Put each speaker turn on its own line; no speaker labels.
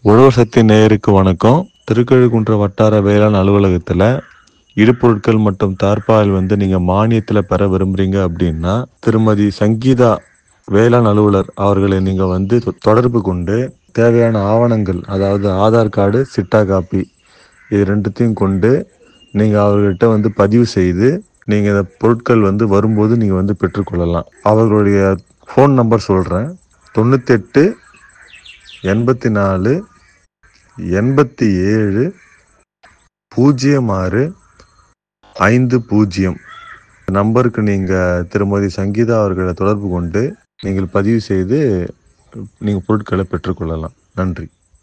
உழவர் சக்தி நேயருக்கு வணக்கம் திருக்கழுக்குன்ற வட்டார வேளாண் அலுவலகத்தில் இடுபொருட்கள் மற்றும் தார்பால் வந்து நீங்கள் மானியத்தில் பெற விரும்புகிறீங்க அப்படின்னா திருமதி சங்கீதா வேளாண் அலுவலர் அவர்களை நீங்கள் வந்து தொ- தொடர்பு கொண்டு தேவையான ஆவணங்கள் அதாவது ஆதார் கார்டு சிட்டா காப்பி இது ரெண்டுத்தையும் கொண்டு நீங்கள் அவர்கிட்ட வந்து பதிவு செய்து நீங்கள் இந்த பொருட்கள் வந்து வரும்போது நீங்கள் வந்து பெற்றுக்கொள்ளலாம் அவர்களுடைய ஃபோன் நம்பர் சொல்கிறேன் தொண்ணூத்தெட்டு எண்பத்தி நாலு எண்பத்தி ஏழு பூஜ்ஜியம் ஆறு ஐந்து பூஜ்ஜியம் நம்பருக்கு நீங்கள் திருமதி சங்கீதா அவர்களை தொடர்பு கொண்டு நீங்கள் பதிவு செய்து நீங்கள் பொருட்களை பெற்றுக்கொள்ளலாம் நன்றி